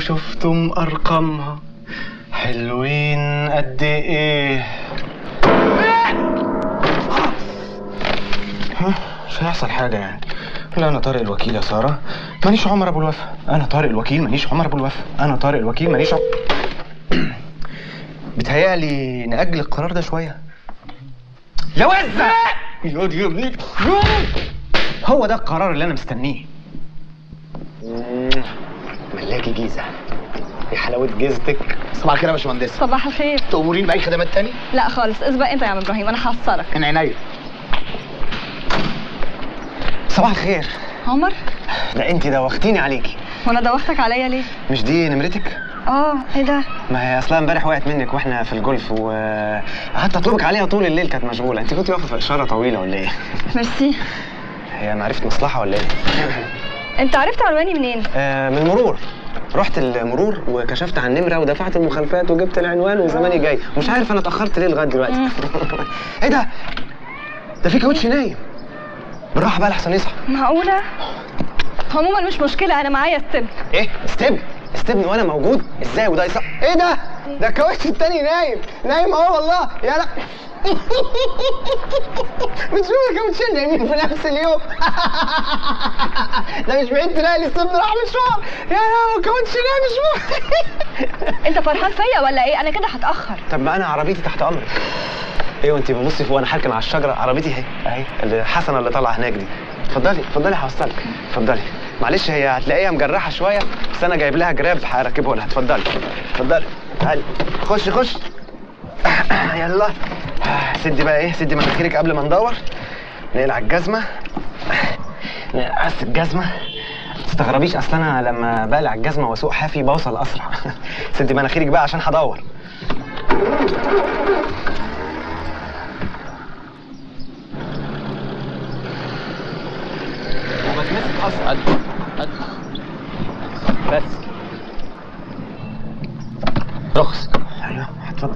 شفتم ارقامها حلوين قد ايه ها، مش هيحصل حاجه يعني لا انا طارق الوكيل يا ساره مانيش عمر ابو الوفا انا طارق الوكيل مانيش عمر ابو الوفا انا طارق الوكيل مانيش عم... بتهيألي نأجل القرار ده شويه يا وزة يا يا ابني هو ده القرار اللي انا مستنيه ملاكي جيزه يا حلاوه جيزتك صباح الخير يا باشمهندس صباح الخير تأمرين بأي خدمات تاني؟ لا خالص اسبق انت يا عم ابراهيم انا هحصلك من عينيا صباح الخير عمر ده انت دوختيني عليكي وانا دوختك عليا ليه مش دي نمرتك؟ اه ايه ده ما هي اصلا امبارح وقعت منك واحنا في الجولف وقعدت اطلبك عليها طول الليل كانت مشغوله انت كنت واقفه في اشاره طويله ولا ايه؟ ميرسي هي معرفه مصلحه ولا ايه؟ انت عرفت عنواني منين آه من المرور رحت المرور وكشفت عن النمره ودفعت المخالفات وجبت العنوان وزماني جاي مش عارف انا اتاخرت ليه لغايه دلوقتي مم. ايه ده ده في كاوتش نايم بالراحه بقى لحسن يصحى معقوله عموما مش مشكله انا معايا ستيب ايه استبن استبن وانا موجود ازاي وده يصح ايه ده ده الكاوتش التاني نايم نايم اهو والله يا لا بتشوف الكاوتشين نايمين في نفس اليوم ده مش بعيد تلاقي لي السبن راح مشوار يا لا الكاوتش نايم مشوار انت فرحان فيا ولا ايه انا كده هتاخر طب ما انا عربيتي تحت امرك ايوه انت ببصي فوق انا حاركن على الشجره عربيتي اهي اهي اللي حسنه اللي طالعه هناك دي اتفضلي اتفضلي هوصلك اتفضلي معلش هي هتلاقيها مجرحه شويه بس انا جايب لها جراب هركبه لها اتفضلي اتفضلي تعالي خش خش يلا سدي بقى ايه سدي مناخيرك قبل ما ندور نقلع الجزمه نقص الجزمه تستغربيش اصل انا لما بقلع الجزمه واسوق حافي بوصل اسرع سدي مناخيرك بقى عشان هدور وبتمسك اصلا بس رخص ايوه اتفضل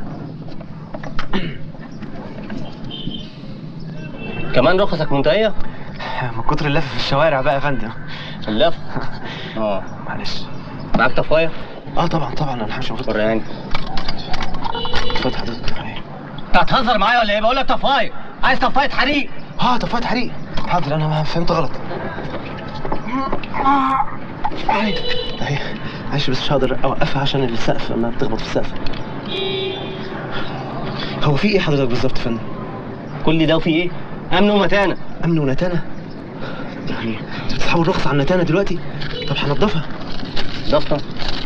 كمان رخصك منتهية؟ من كتر اللف في الشوارع بقى يا فندم اللف اه معلش معاك طفاية؟ اه طبعا طبعا انا مش المفروض وريهاني اتفضل حضرتك أهي. انت هتهزر معايا ولا ايه؟ بقول لك طفاية عايز طفاية حريق اه طفايه حريق حاضر انا ما فهمت غلط اهي اهي معلش بس مش هقدر اوقفها عشان السقف لما بتخبط في السقف هو في ايه حضرتك بالظبط يا فندم؟ كل ده وفي ايه؟ امن ومتانة امن ونتانه يعني انت بتسحبوا الرخصه على النتانه دلوقتي طب هنضفها ضفطة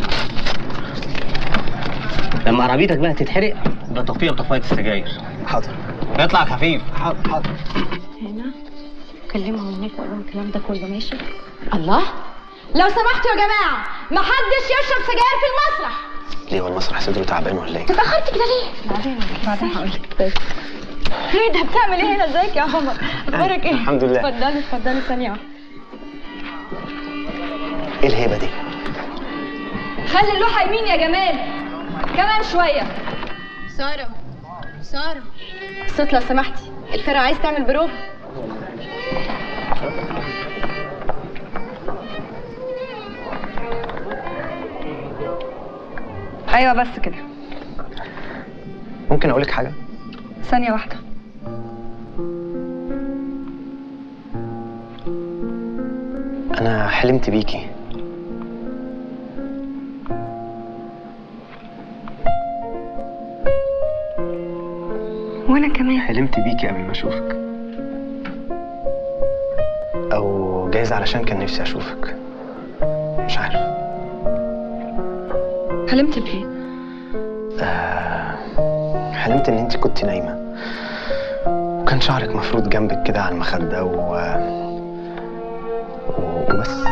لما عربيتك بقى تتحرق يبقى طفيها بطفاية السجاير حاضر اطلع خفيف حاضر حاضر هنا كلمهم هناك وقول لهم الكلام ده كله ماشي الله لو سمحتوا يا جماعة محدش يشرب سجاير في المسرح ليه هو المسرح صدره تعبان ولا ايه؟ اتأخرت كده ليه؟ بعدين بعدين هقول لك بس ايه ده بتعمل ايه هنا ازيك يا عمر اخبارك ايه الحمد لله. اتفضلي اتفضلي ثانيه واحدة. ايه الهيبه دي؟ خلي اللوحه يمين يا جمال كمان شويه سارة سارة الصوت لو سمحتي الفرقه عايز تعمل بروف ايوه بس كده ممكن اقول لك حاجه؟ ثانيه واحده انا حلمت بيكي وانا كمان حلمت بيكي قبل ما اشوفك او جايز علشان كان نفسي اشوفك مش عارف حلمت بايه آه حلمت ان انت كنت نايمه وكان شعرك مفروض جنبك كده على المخده و... و... وبس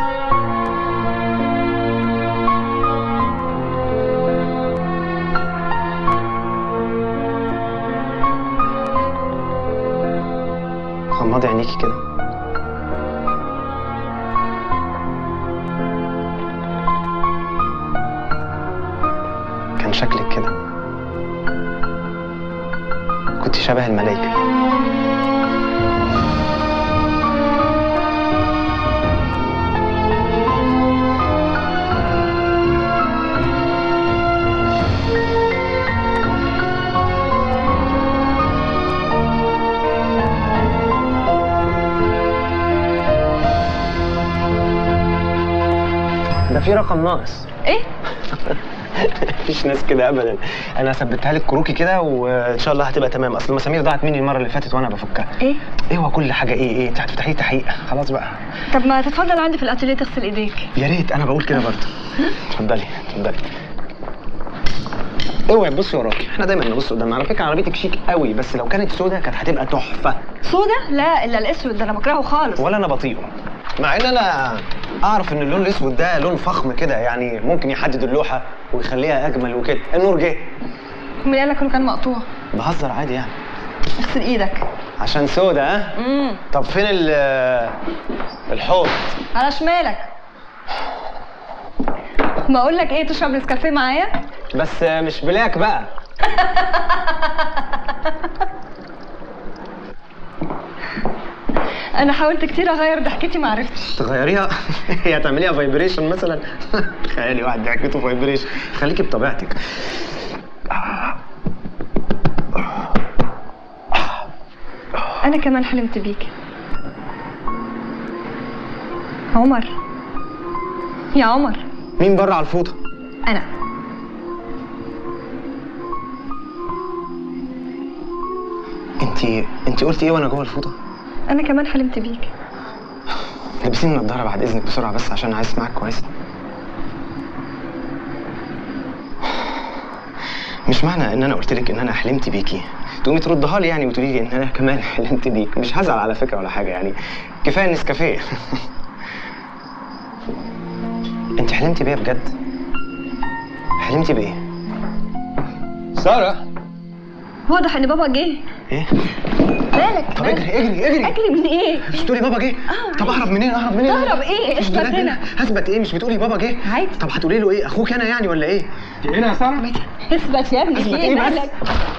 غمضي عينيكي كده كان شكلك كده كنت شبه الملايكة في رقم ناقص ايه مفيش ناس كده ابدا انا ثبتها لك كروكي كده وان شاء الله هتبقى تمام اصل المسامير ضاعت مني المره اللي فاتت وانا بفكها ايه ايه هو كل حاجه ايه ايه انت هتفتحي تحقيق خلاص بقى طب ما تتفضل عندي في الاتيليه تغسل ايديك يا ريت انا بقول كده برضه اتفضلي اتفضلي اوعي تبصي وراكي احنا دايما نبص قدامنا على فكره عربيتك شيك قوي بس لو كانت سودا كانت هتبقى تحفه سودا لا الا الاسود ده انا بكرهه خالص ولا انا بطيئه مع ان انا اعرف ان اللون الاسود ده لون فخم كده يعني ممكن يحدد اللوحه ويخليها اجمل وكده النور جه مين قال لك انه كان مقطوع بهزر عادي يعني اغسل ايدك عشان سودا ها امم طب فين ال الحوض على شمالك بقول لك ايه تشرب نسكافيه معايا بس مش بلاك بقى انا حاولت كتير اغير ضحكتي ما عرفتش تغيريها هي هتعمليها فايبريشن مثلا تخيلي واحد ضحكته فايبريشن خليكي بطبيعتك انا كمان حلمت بيك عمر يا عمر مين بره على الفوطه انا انت انت قلتي ايه وانا جوه الفوطه انا كمان حلمت بيك لبسيني النضاره بعد اذنك بسرعه بس عشان عايز اسمعك كويس مش معنى ان انا قلت لك ان انا حلمت بيكي تقومي تردها لي يعني وتقولي لي ان انا كمان حلمت بيك مش هزعل على فكره ولا حاجه يعني كفايه النسكافيه انت حلمتي بيا بجد حلمتي بايه ساره واضح ان بابا جه ايه مالك طب مالك؟ اجري اجري اجري اجري من ايه مش بتقولي بابا جه طب اهرب منين اهرب منين تهرب إيه؟ مش اثبت بلاد هنا. هثبت ايه مش بتقولي بابا جه عادي. طب هتقولي له ايه اخوك انا يعني ولا ايه هنا يا ساره اثبت يا ابني أثبت في إيه بس؟ مالك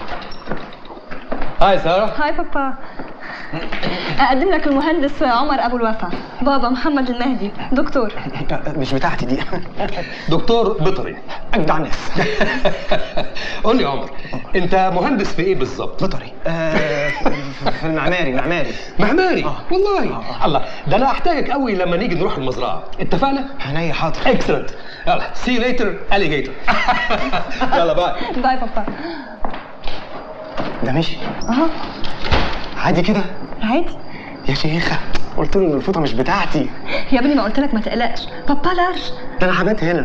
هاي ساره هاي بابا اقدم لك المهندس عمر ابو الوفا بابا محمد المهدي دكتور مش بتاعتي دي دكتور بيطري اجدع ناس قول لي يا عمر انت مهندس في ايه بالظبط بطري آه في- في المعماري المعماري معماري آه. والله آه. الله ده انا احتاجك قوي لما نيجي نروح المزرعه اتفقنا عينيا حاضر اكسلنت يلا سي ليتر اليجيتور يلا باي باي بابا ده مشي اهو عادي كده عادي يا شيخه قلت له ان الفوطه مش بتاعتي يا ابني ما قلت لك ما تقلقش بابا لارج ده انا هبات هنا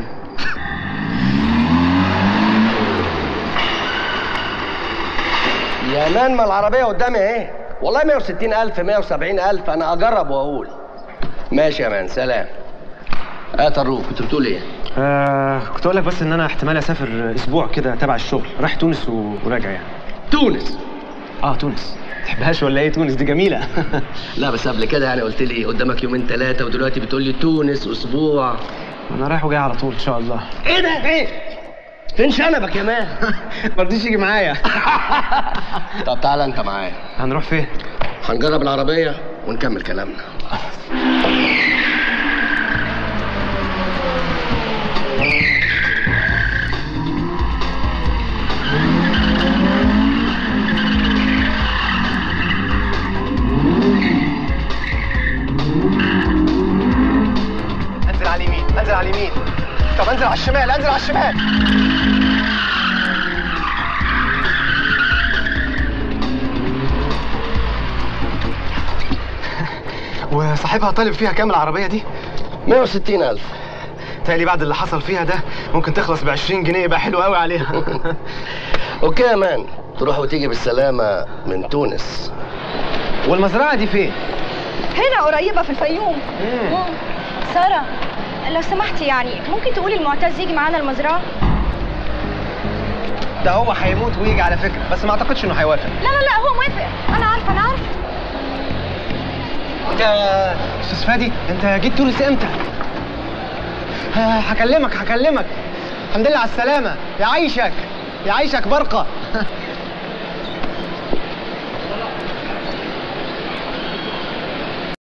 يا مان ما العربية قدامي اهي والله 160 ألف 170 ألف أنا أجرب وأقول ماشي يا مان سلام اه طروق كنت بتقول ايه؟ آه كنت اقول لك بس ان انا احتمال اسافر اسبوع كده تبع الشغل رايح تونس و- وراجع يعني تونس اه تونس تحبهاش ولا ايه تونس دي جميله لا بس قبل كده يعني قلت لي قدامك يومين ثلاثة ودلوقتي بتقول لي تونس أسبوع انا رايح وجاي على طول ان شاء الله ايه ده ايه؟ فين شنبك يا مان؟ ما رضيش يجي معايا طب تعالى أنت معايا هنروح فين هنجرب العربية ونكمل كلامنا انزل على اليمين انزل على اليمين طب انزل على الشمال انزل على الشمال وصاحبها طالب فيها كام العربية دي؟ 160 ألف تالي بعد اللي حصل فيها ده ممكن تخلص ب 20 جنيه يبقى حلو قوي عليها أوكي يا مان تروح وتيجي بالسلامة من تونس والمزرعة دي فين؟ هنا قريبه في الفيوم سارة لو سمحتي يعني ممكن تقولي المعتز يجي معانا المزرعة؟ ده هو هيموت ويجي على فكرة بس ما اعتقدش انه هيوافق لا لا لا هو موافق أنا عارفة أنا عارفة انت يا استاذ فادي انت جيت تونس امتى؟ ه- هكلمك هكلمك الحمد لله على السلامة يعيشك يعيشك برقة